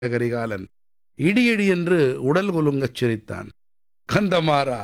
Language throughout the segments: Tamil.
கரிகாலன் இடி இடி என்று உடல் குலுங்கச் சிரித்தான் கந்தமாறா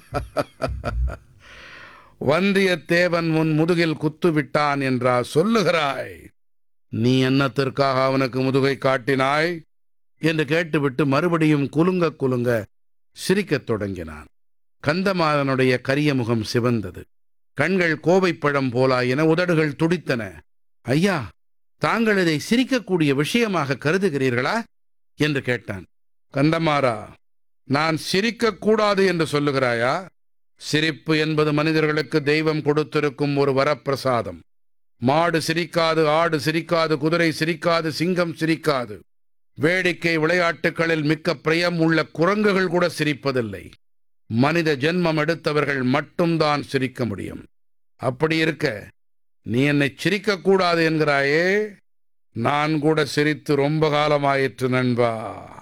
வந்தியத்தேவன் உன் முதுகில் குத்து விட்டான் என்றா சொல்லுகிறாய் நீ என்னத்திற்காக அவனுக்கு முதுகை காட்டினாய் என்று கேட்டுவிட்டு மறுபடியும் குலுங்க குலுங்க சிரிக்கத் தொடங்கினான் கந்தமாறனுடைய கரிய முகம் சிவந்தது கண்கள் கோவைப்பழம் போலாயின உதடுகள் துடித்தன ஐயா தாங்கள் இதை சிரிக்கக்கூடிய விஷயமாக கருதுகிறீர்களா என்று கேட்டான் கந்தமாறா நான் சிரிக்கக்கூடாது என்று சொல்லுகிறாயா சிரிப்பு என்பது மனிதர்களுக்கு தெய்வம் கொடுத்திருக்கும் ஒரு வரப்பிரசாதம் மாடு சிரிக்காது ஆடு சிரிக்காது குதிரை சிரிக்காது சிங்கம் சிரிக்காது வேடிக்கை விளையாட்டுகளில் மிக்க பிரியம் உள்ள குரங்குகள் கூட சிரிப்பதில்லை மனித ஜென்மம் எடுத்தவர்கள் மட்டும்தான் சிரிக்க முடியும் அப்படி இருக்க நீ என்னை சிரிக்கக்கூடாது என்கிறாயே நான் கூட சிரித்து ரொம்ப காலமாயிற்று நண்பா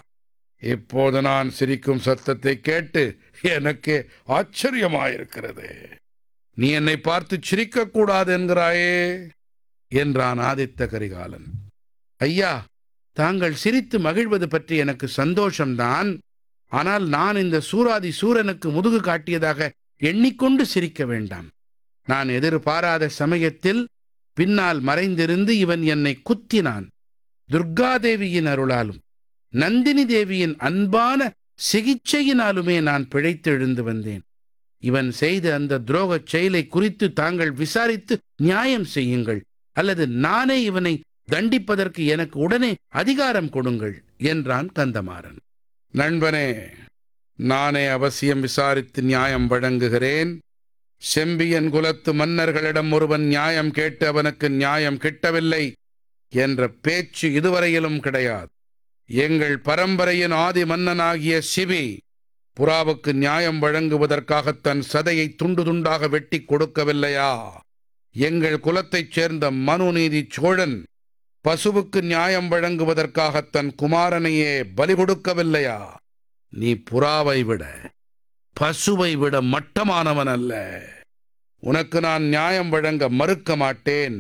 இப்போது நான் சிரிக்கும் சத்தத்தை கேட்டு எனக்கு ஆச்சரியமாயிருக்கிறது நீ என்னை பார்த்து சிரிக்கக்கூடாது என்கிறாயே என்றான் ஆதித்த கரிகாலன் ஐயா தாங்கள் சிரித்து மகிழ்வது பற்றி எனக்கு சந்தோஷம்தான் ஆனால் நான் இந்த சூராதி சூரனுக்கு முதுகு காட்டியதாக எண்ணிக்கொண்டு சிரிக்க வேண்டாம் நான் எதிர்பாராத சமயத்தில் பின்னால் மறைந்திருந்து இவன் என்னை குத்தினான் துர்காதேவியின் அருளாலும் நந்தினி தேவியின் அன்பான சிகிச்சையினாலுமே நான் பிழைத்து எழுந்து வந்தேன் இவன் செய்த அந்த துரோகச் செயலை குறித்து தாங்கள் விசாரித்து நியாயம் செய்யுங்கள் அல்லது நானே இவனை தண்டிப்பதற்கு எனக்கு உடனே அதிகாரம் கொடுங்கள் என்றான் கந்தமாறன் நண்பனே நானே அவசியம் விசாரித்து நியாயம் வழங்குகிறேன் செம்பியன் குலத்து மன்னர்களிடம் ஒருவன் நியாயம் கேட்டு அவனுக்கு நியாயம் கிட்டவில்லை என்ற பேச்சு இதுவரையிலும் கிடையாது எங்கள் பரம்பரையின் ஆதி மன்னனாகிய சிவி புறாவுக்கு நியாயம் வழங்குவதற்காக தன் சதையை துண்டு துண்டாக வெட்டி கொடுக்கவில்லையா எங்கள் குலத்தைச் சேர்ந்த மனுநீதி சோழன் பசுவுக்கு நியாயம் வழங்குவதற்காக தன் குமாரனையே பலி கொடுக்கவில்லையா நீ புறாவை விட பசுவை விட மட்டமானவன் அல்ல உனக்கு நான் நியாயம் வழங்க மறுக்க மாட்டேன்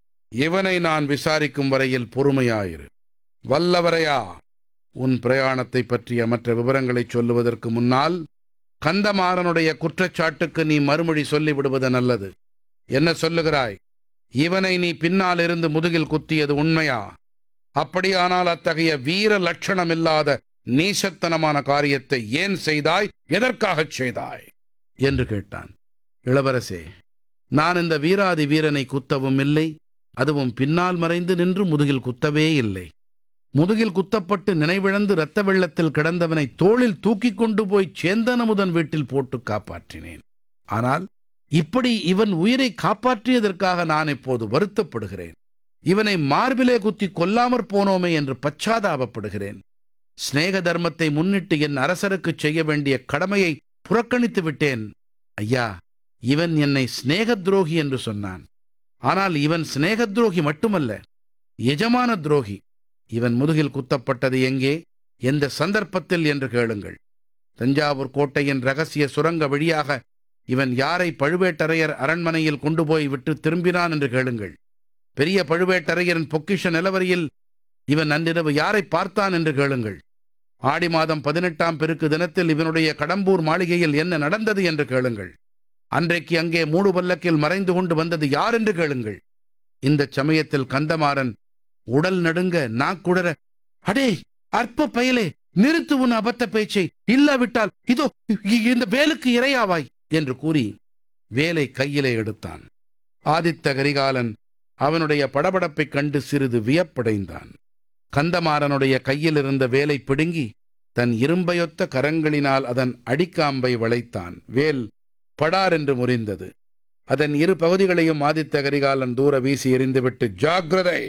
இவனை நான் விசாரிக்கும் வரையில் பொறுமையாயிரு வல்லவரையா உன் பிரயாணத்தை பற்றிய மற்ற விவரங்களை சொல்லுவதற்கு முன்னால் கந்தமாறனுடைய குற்றச்சாட்டுக்கு நீ மறுமொழி சொல்லிவிடுவது நல்லது என்ன சொல்லுகிறாய் இவனை நீ பின்னால் இருந்து முதுகில் குத்தியது உண்மையா அப்படியானால் அத்தகைய வீர லட்சணமில்லாத நீசத்தனமான காரியத்தை ஏன் செய்தாய் எதற்காகச் செய்தாய் என்று கேட்டான் இளவரசே நான் இந்த வீராதி வீரனை குத்தவும் இல்லை அதுவும் பின்னால் மறைந்து நின்று முதுகில் குத்தவே இல்லை முதுகில் குத்தப்பட்டு நினைவிழந்து இரத்த வெள்ளத்தில் கிடந்தவனை தோளில் தூக்கிக் கொண்டு போய் சேந்தனமுதன் வீட்டில் போட்டு காப்பாற்றினேன் ஆனால் இப்படி இவன் உயிரை காப்பாற்றியதற்காக நான் இப்போது வருத்தப்படுகிறேன் இவனை மார்பிலே குத்தி கொல்லாமற் போனோமே என்று பச்சாதாபப்படுகிறேன் சிநேக தர்மத்தை முன்னிட்டு என் அரசருக்கு செய்ய வேண்டிய கடமையை புறக்கணித்து விட்டேன் ஐயா இவன் என்னை சிநேக துரோகி என்று சொன்னான் ஆனால் இவன் சிநேக துரோகி மட்டுமல்ல எஜமான துரோகி இவன் முதுகில் குத்தப்பட்டது எங்கே எந்த சந்தர்ப்பத்தில் என்று கேளுங்கள் தஞ்சாவூர் கோட்டையின் ரகசிய சுரங்க வழியாக இவன் யாரை பழுவேட்டரையர் அரண்மனையில் கொண்டு போய் விட்டு திரும்பினான் என்று கேளுங்கள் பெரிய பழுவேட்டரையரின் பொக்கிஷ நிலவரியில் இவன் அன்றிரவு யாரை பார்த்தான் என்று கேளுங்கள் ஆடி மாதம் பதினெட்டாம் பெருக்கு தினத்தில் இவனுடைய கடம்பூர் மாளிகையில் என்ன நடந்தது என்று கேளுங்கள் அன்றைக்கு அங்கே மூடு பல்லக்கில் மறைந்து கொண்டு வந்தது யார் என்று கேளுங்கள் இந்த சமயத்தில் கந்தமாறன் உடல் நடுங்க நாக்குடர அடே அற்ப பயலே நிறுத்து உன் அபத்த பேச்சை இல்லாவிட்டால் இதோ இ- இந்த வேலுக்கு இரையாவாய் என்று கூறி வேலை கையிலே எடுத்தான் ஆதித்த கரிகாலன் அவனுடைய படபடப்பைக் கண்டு சிறிது வியப்படைந்தான் கந்தமாறனுடைய கையில் இருந்த வேலை பிடுங்கி தன் இரும்பையொத்த கரங்களினால் அதன் அடிக்காம்பை வளைத்தான் வேல் படார் என்று முறிந்தது அதன் இரு பகுதிகளையும் ஆதித்த கரிகாலன் தூர வீசி எறிந்துவிட்டு ஜாக்கிரதை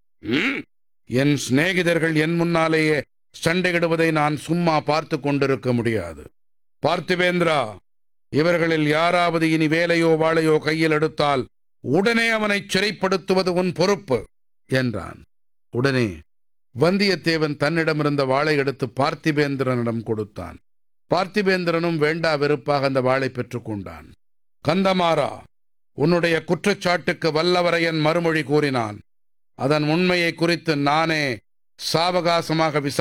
ம்? என் சிநேகிதர்கள் என் முன்னாலேயே சண்டையிடுவதை நான் சும்மா பார்த்து கொண்டிருக்க முடியாது பார்த்திவேந்திரா இவர்களில் யாராவது இனி வேலையோ வாளையோ கையில் எடுத்தால் உடனே அவனை சிறைப்படுத்துவது உன் பொறுப்பு என்றான் உடனே வந்தியத்தேவன் தன்னிடமிருந்த வாளை எடுத்து பார்த்திபேந்திரனிடம் கொடுத்தான் பார்த்திபேந்திரனும் வேண்டா வெறுப்பாக அந்த வாளை பெற்றுக்கொண்டான் கந்தமாறா உன்னுடைய குற்றச்சாட்டுக்கு வல்லவரையன் மறுமொழி கூறினான் அதன் உண்மையை குறித்து நானே சாவகாசமாக விசா